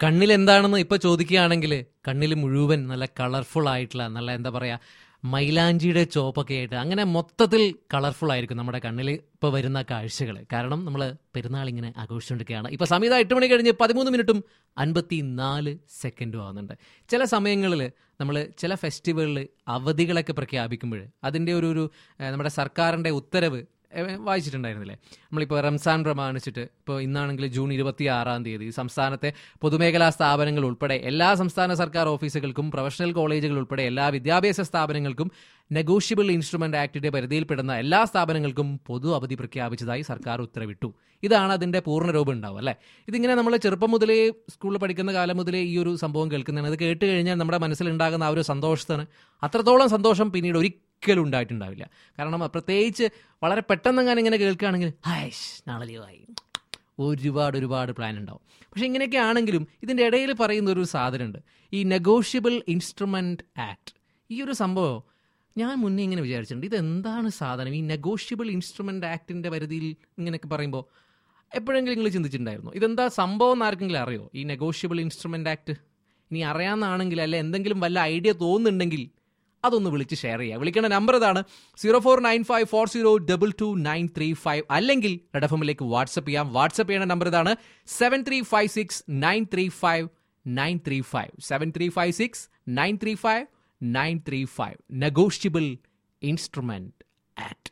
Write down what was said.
കണ്ണിൽ എന്താണെന്ന് ഇപ്പൊ ചോദിക്കുകയാണെങ്കിൽ കണ്ണിൽ മുഴുവൻ നല്ല കളർഫുൾ ആയിട്ടുള്ള നല്ല എന്താ പറയാ മൈലാഞ്ചിയുടെ ചോപ്പൊക്കെ ആയിട്ട് അങ്ങനെ മൊത്തത്തിൽ കളർഫുൾ ആയിരിക്കും നമ്മുടെ കണ്ണിൽ ഇപ്പോൾ വരുന്ന കാഴ്ചകൾ കാരണം നമ്മൾ പെരുന്നാൾ ഇങ്ങനെ ആഘോഷിച്ചുകൊണ്ടിരിക്കുകയാണ് ഇപ്പോൾ സമയത്ത് എട്ട് മണി കഴിഞ്ഞ് പതിമൂന്ന് മിനിറ്റും അൻപത്തി നാല് സെക്കൻഡും ആകുന്നുണ്ട് ചില സമയങ്ങളിൽ നമ്മൾ ചില ഫെസ്റ്റിവലിൽ അവധികളൊക്കെ പ്രഖ്യാപിക്കുമ്പോൾ അതിൻ്റെ ഒരു ഒരു ഏഹ്, നമ്മുടെ സർക്കാരിൻ്റെ ഉത്തരവ് ഏഹ്, വായിച്ചിട്ടുണ്ടായിരുന്നില്ലേ നമ്മളിപ്പോൾ റംസാൻ പ്രമാണിച്ചിട്ട് ഇപ്പോൾ ഇന്നാണെങ്കിൽ ജൂൺ ഇരുപത്തി ആറാം തീയതി സംസ്ഥാനത്തെ പൊതുമേഖലാ സ്ഥാപനങ്ങൾ ഉൾപ്പെടെ എല്ലാ സംസ്ഥാന സർക്കാർ ഓഫീസുകൾക്കും പ്രൊഫഷണൽ കോളേജുകൾ ഉൾപ്പെടെ എല്ലാ വിദ്യാഭ്യാസ സ്ഥാപനങ്ങൾക്കും നെഗോഷ്യബിൾ ഇൻസ്ട്രുമെന്റ് ആക്ടിന്റെ പരിധിയിൽപ്പെടുന്ന എല്ലാ സ്ഥാപനങ്ങൾക്കും പൊതു അവധി പ്രഖ്യാപിച്ചതായി സർക്കാർ ഉത്തരവിട്ടു ഇതാണ് അതിന്റെ പൂർണ്ണരൂപം ഉണ്ടാവും അല്ലേ ഇതിങ്ങനെ നമ്മൾ ചെറുപ്പം മുതലേ സ്കൂളിൽ പഠിക്കുന്ന കാലം മുതലേ ഈ ഒരു സംഭവം കേൾക്കുന്നതാണ് അത് കേട്ട് കഴിഞ്ഞാൽ നമ്മുടെ മനസ്സിലുണ്ടാകുന്ന ആ ഒരു സന്തോഷത്തിന് അത്രത്തോളം സന്തോഷം പിന്നീട് ഒരിക്കലും ഉണ്ടായിട്ടുണ്ടാവില്ല കാരണം പ്രത്യേകിച്ച് വളരെ പെട്ടെന്ന് ഞാൻ ഇങ്ങനെ കേൾക്കുകയാണെങ്കിൽ ഹായ്ഷ് നാളെ ലീവായി ഒരുപാട് ഒരുപാട് പ്ലാൻ ഉണ്ടാവും പക്ഷെ ഇങ്ങനെയൊക്കെ ആണെങ്കിലും ഇതിൻ്റെ ഇടയിൽ പറയുന്ന ഒരു സാധനമുണ്ട് ഈ നെഗോഷ്യബിൾ ഇൻസ്ട്രുമെന്റ് ആക്ട് ഈ ഒരു സംഭവം ഞാൻ മുന്നേ ഇങ്ങനെ വിചാരിച്ചിട്ടുണ്ട് ഇതെന്താണ് സാധനം ഈ നെഗോഷ്യബിൾ ഇൻസ്ട്രുമെന്റ് ആക്ടിന്റെ പരിധിയിൽ ഇങ്ങനെയൊക്കെ പറയുമ്പോൾ എപ്പോഴെങ്കിലും നിങ്ങൾ ചിന്തിച്ചിട്ടുണ്ടായിരുന്നു ഇതെന്താ സംഭവം എന്ന് ആർക്കെങ്കിലും അറിയോ ഈ നെഗോഷ്യബിൾ ഇൻസ്ട്രുമെന്റ് ആക്ട് ഇനി അറിയാവുന്നതാണെങ്കിൽ അല്ലെ എന്തെങ്കിലും വല്ല ഐഡിയ തോന്നുന്നുണ്ടെങ്കിൽ അതൊന്ന് വിളിച്ച് ഷെയർ ചെയ്യുക വിളിക്കേണ്ട നമ്പർ ഇതാണ് zero four nine five four zero double two nine three five അല്ലെങ്കിൽ റെഡ് എഫ് എമ്മിലേക്ക് വാട്സപ്പ് ചെയ്യാം വാട്സപ്പ് ചെയ്യേണ്ട നമ്പർ ഇതാണ് seven three five six nine three five nine three five seven three five six nine three five nine three five negotiable instrument act